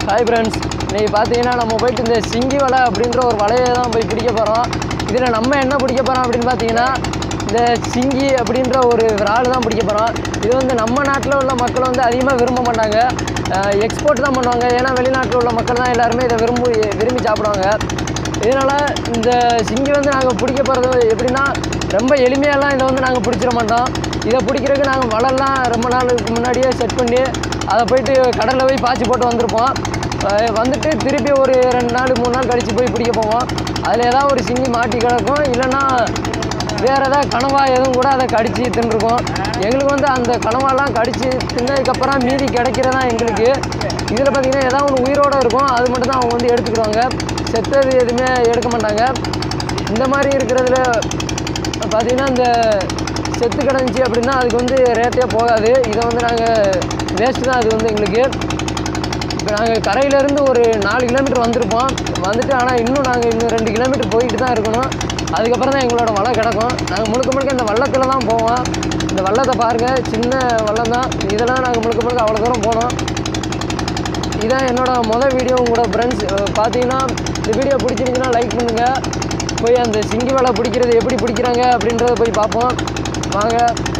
Hi friends இன்னைக்கு பார்த்தீங்கன்னா நம்ம போயிட்டு இந்த சிங்கி வலை அப்படின்ற ஒரு வலையை தான் போய் பிடிக்க போகிறோம் இதில் நம்ம என்ன பிடிக்க போகிறோம் அப்படின்னு பார்த்தீங்கன்னா இந்த சிங்கி அப்படின்ற ஒரு இறால் தான் பிடிக்க போகிறோம் இது வந்து நம்ம நாட்டில் உள்ள மக்கள் வந்து அதிகமாக விரும்ப மாட்டாங்க எக்ஸ்போர்ட் தான் பண்ணுவாங்க ஏன்னா வெளிநாட்டில் உள்ள மக்கள் தான் எல்லாருமே இதை விரும்பி விரும்பி சாப்பிடுவாங்க இதனால் இந்த சிங்கி வந்து நாங்கள் பிடிக்க போகிறது எப்படின்னா ரொம்ப எளிமையாலாம் இதை வந்து நாங்கள் பிடிச்சிட மாட்டோம் இதை பிடிக்கிறதுக்கு நாங்கள் வலைலாம் ரொம்ப நாளுக்கு முன்னாடியே செட் பண்ணி அதை போயிட்டு கடலில் போய் பாய்ச்சி போட்டு வந்திருப்போம் அஹ் வந்துட்டு திருப்பி ஒரு ரெண்டு நாள் மூணு நாள் கழித்து போய் பிடிக்க போவோம் அதில் ஏதாவது ஒரு சிங்கி மாட்டி கிடக்கும் இல்லைன்னா வேறு ஏதாவது கனவா எதுவும் கூட அதை கடித்து தின்றுருக்கோம் எங்களுக்கு வந்து அந்த கனவாலாம் கடித்து தின்னதுக்கப்புறம் மீதி கிடைக்கிறதா எங்களுக்கு இதில் பார்த்திங்கன்னா ஏதாவது ஒன்று உயிரோடு இருக்கும் அது மட்டும் தான் அவங்க வந்து எடுத்துக்கிடுவாங்க செத்தது எதுவுமே எடுக்க மாட்டாங்க இந்த மாதிரி இருக்கிறதுல பார்த்தீங்கன்னா இந்த செத்து கிடந்துச்சு அப்படின்னா அதுக்கு வந்து ரேட்டே போகாது இதை வந்து நாங்கள் வேஸ்ட்டு தான் அது வந்து எங்களுக்கு இப்போ நாங்கள் கரையிலேருந்து ஒரு நாலு கிலோமீட்டர் வந்திருப்போம் வந்துட்டு ஆனால் இன்னும் நாங்கள் இன்னும் ரெண்டு கிலோமீட்டர் போயிட்டு தான் இருக்கணும் அதுக்கப்புறம் தான் எங்களோட வலை கிடக்கும் நாங்கள் முழுக்க முழுக்க இந்த வள்ளத்தில் தான் போவோம் இந்த வள்ளத்தை பாருங்கள் சின்ன வள்ளம் தான் இதெல்லாம் நாங்கள் முழுக்க முழுக்க அவ்வளோ தூரம் போனோம் இதான் என்னோட மொதல் வீடியோ உங்களோட ஃப்ரெண்ட்ஸ் பார்த்தீங்கன்னா இந்த வீடியோ பிடிச்சிருந்துச்சுன்னா லைக் பண்ணுங்கள் போய் அந்த சிங்கி வலை பிடிக்கிறது எப்படி பிடிக்கிறாங்க அப்படின்றத போய் பார்ப்போம் வாங்க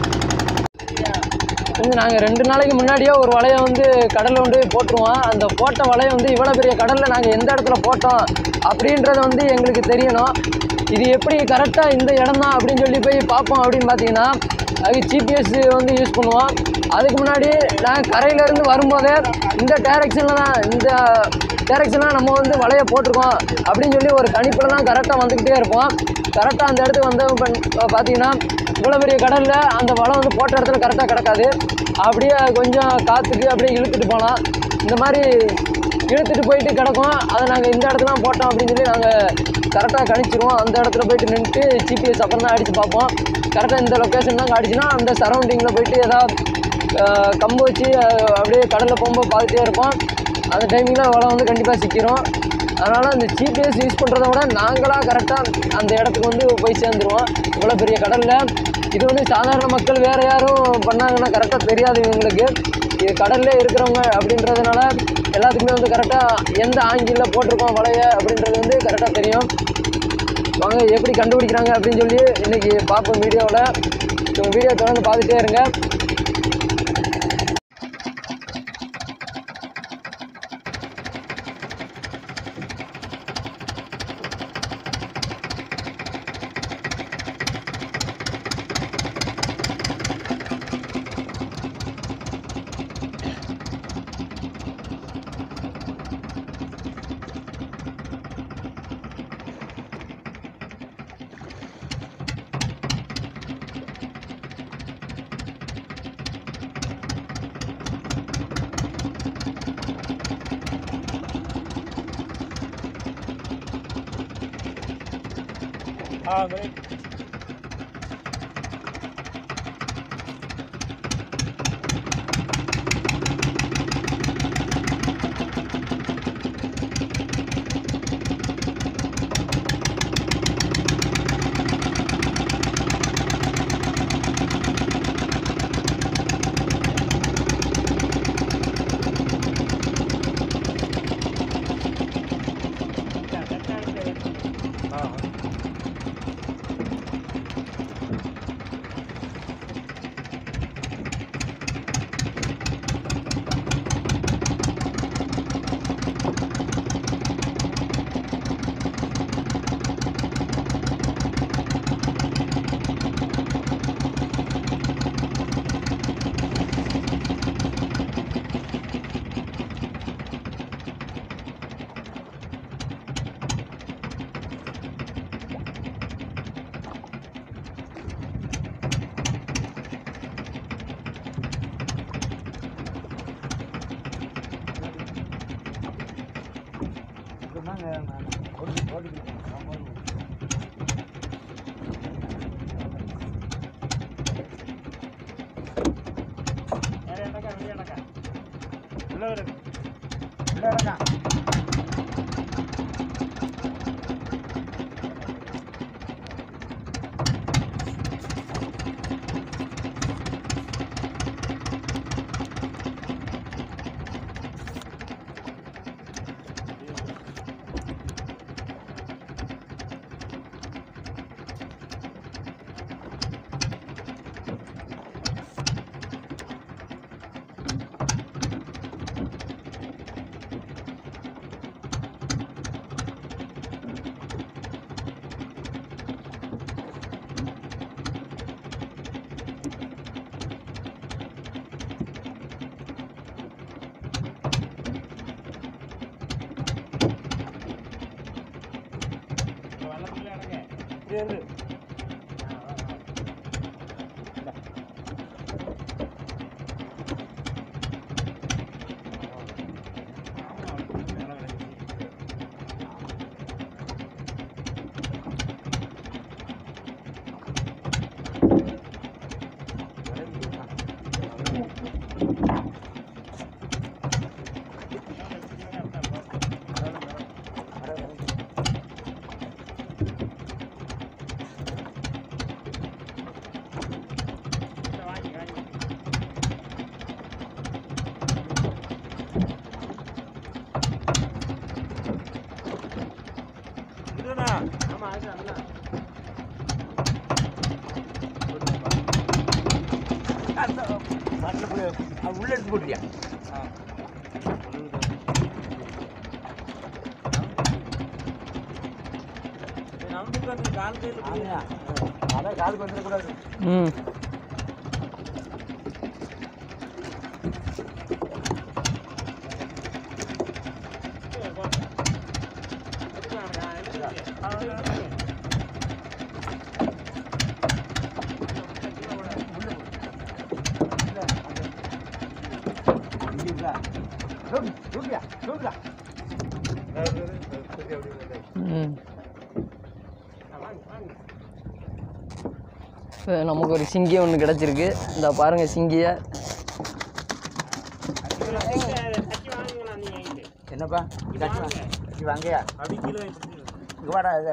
வந்து நாங்கள் ரெண்டு நாளைக்கு முன்னாடியே ஒரு வலையை வந்து கடலில் கொண்டு போய் போட்டுருவோம் அந்த போட்ட வலையை வந்து இவ்வளோ பெரிய கடலில் நாங்கள் எந்த இடத்துல போட்டோம் அப்படின்றது வந்து எங்களுக்கு தெரியணும் இது எப்படி கரெக்டாக இந்த இடம் தான் அப்படின்னு சொல்லி போய் பார்ப்போம் அப்படின்னு பார்த்தீங்கன்னா அதுக்கு ஜிபிஎஸ் வந்து யூஸ் பண்ணுவோம் அதுக்கு முன்னாடி நாங்கள் கரையிலேருந்து வரும்போதே இந்த டேரெக்ஷனில் தான் இந்த டேரெக்ஷனில் நம்ம வந்து வலையை போட்டிருக்கோம் அப்படின்னு சொல்லி ஒரு கணிப்பில் தான் கரெக்டாக வந்துக்கிட்டே இருப்போம் கரெக்டாக அந்த இடத்துக்கு வந்து இப்ப பார்த்தீங்கன்னா இவ்வளோ பெரிய கடலில் அந்த வலை வந்து போட்ட இடத்துல கரெக்டாக கிடக்காது அப்படியே கொஞ்சம் காற்றுக்கு அப்படியே இழுத்துட்டு போகலாம் இந்த மாதிரி இழுத்துட்டு போயிட்டு கிடக்கும் அதை நாங்கள் இந்த இடத்துல தான் போட்டோம் அப்படின்னு சொல்லி நாங்கள் கரெக்டாக கணிச்சிருவோம் அந்த இடத்துல போயிட்டு நின்றுட்டு ஜிபிஎஸ் அப்புறம் தான் அடித்து பார்ப்போம் கரெக்டாக இந்த லொக்கேஷன் தான் அடிச்சுன்னா அந்த சரௌண்டிங்கில் போயிட்டு ஏதாவது அஹ், கம்பு வச்சு அஹ், அப்படியே கடலில் போகும்போது பார்த்துட்டே இருப்போம் அந்த டைமிங்கில் வலை வந்து கண்டிப்பாக சிக்கிரும் அதனால் அந்த ஜிபிஎஸ் யூஸ் பண்ணுறத விட நாங்களாக கரெக்டாக அந்த இடத்துக்கு வந்து போய் சேர்ந்துருவோம் இவ்வளோ பெரிய கடலில் இது வந்து சாதாரண மக்கள் வேறு யாரும் பண்ணாங்கன்னா கரெக்டாக தெரியாது இவங்களுக்கு இது கடல்லே இருக்கிறவங்க அப்படின்றதுனால எல்லாத்துக்குமே வந்து கரெக்டாக எந்த ஆங்கிளில் போட்டிருக்கோம் வலைய அப்படின்றது வந்து கரெக்டாக தெரியும் வாங்க எப்படி கண்டுபிடிக்கிறாங்க அப்படின்னு சொல்லி இன்றைக்கி பார்ப்போம் வீடியோவில் வீடியோ தொடர்ந்து பார்த்துட்டே இருங்க हाँ मेरे हाँ உள்ள எடுத்து போட்டியா அதான் காலுக்கு வந்துடக்கூடாது ம் தூக்கியா தூக்கியா ம் இப்போ நமக்கு ஒரு சிங்கி ஒன்று கிடச்சிருக்கு இந்த பாருங்க சிங்கியை என்னப்பா தட்டி வாங்க தட்டி வாங்கயா இங்க வாடா இது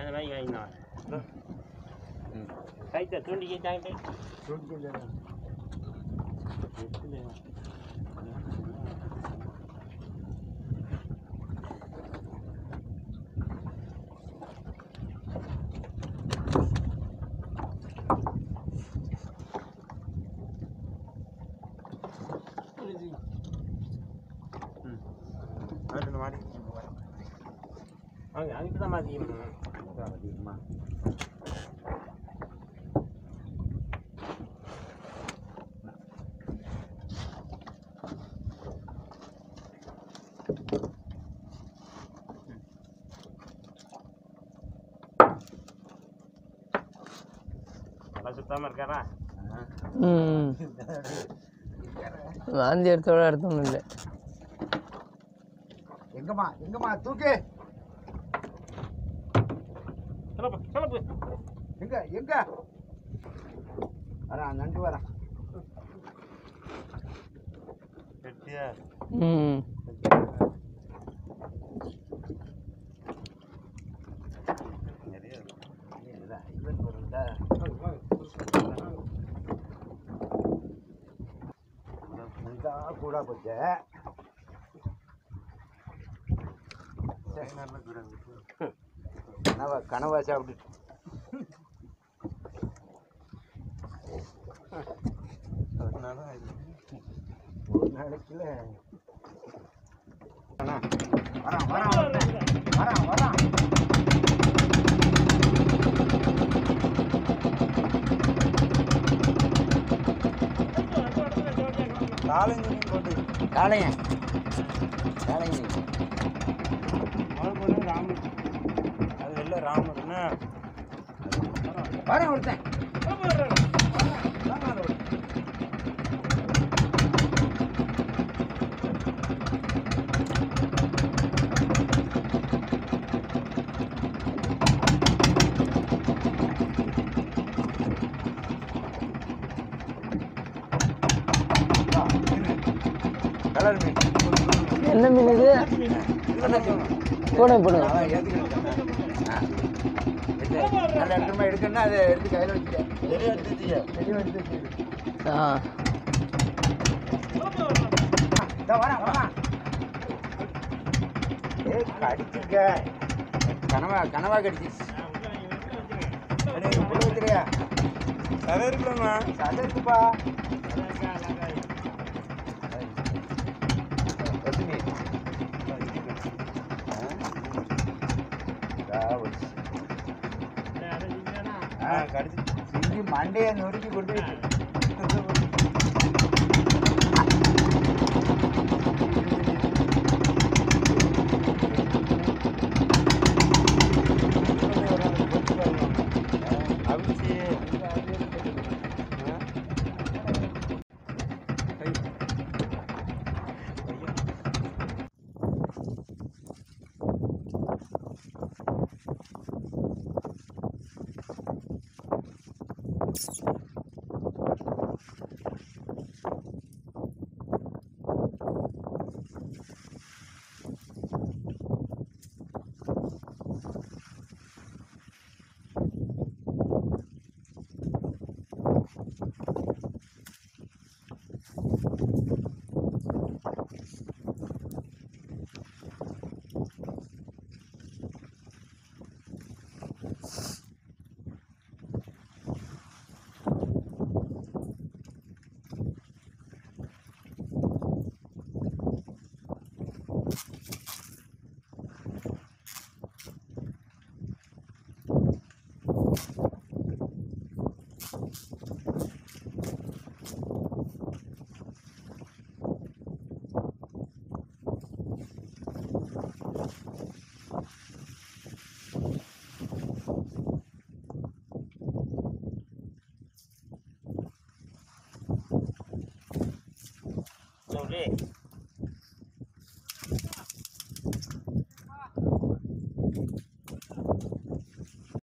அதிகமா சுத்தமா இருக்காரா ம் வாந்தி எடுத்தோட அர்த்தம் இல்லை எங்கம்மா எங்கம்மா தூக்கு சொல்லப்பு சொல்லப்பு எங்க எங்க வரேன் நண்டு வரேன் கெட்டியா ம் நிறைய இருக்கு. இவன் பொருள்டா இதா கூட போச்சு கனவா கனவா சாப்பிட்டு அதனால இது ஒரு நாளைக்குல வரான் வரான் வரான் வரான் காலஞ்சனையும் போட்டு காளைங்க காளைங்க மழை போனா ராமர் அது வெளில ராமர் என்ன வரேன் ஒருத்தன் கலர் மீன் என்ன மீன் இது போடுங்க போடுங்க அதான் ஏத்துக்கிட்டு ஆ. இது நல்ல இடமா எடுக்கணும்னா அதை எடுத்து கையில் வச்சுக்க வெளியே எடுத்துட்டீங்க வெளியே எடுத்து வச்சுக்க ஆ இதோ வரேன் வரேன் ஏய் கடிச்சிருக்க கனவா கனவா கடிச்சு உள்ள வைக்கிறியா சரி இருக்கலாமா சதை இருக்குப்பா எத்தனை மீன்? ஆ? இதா வச்சு. ஆ கடிச்சு சிங்கி மண்டையை நொறுக்கி கொண்டு போயிட்டு ஆ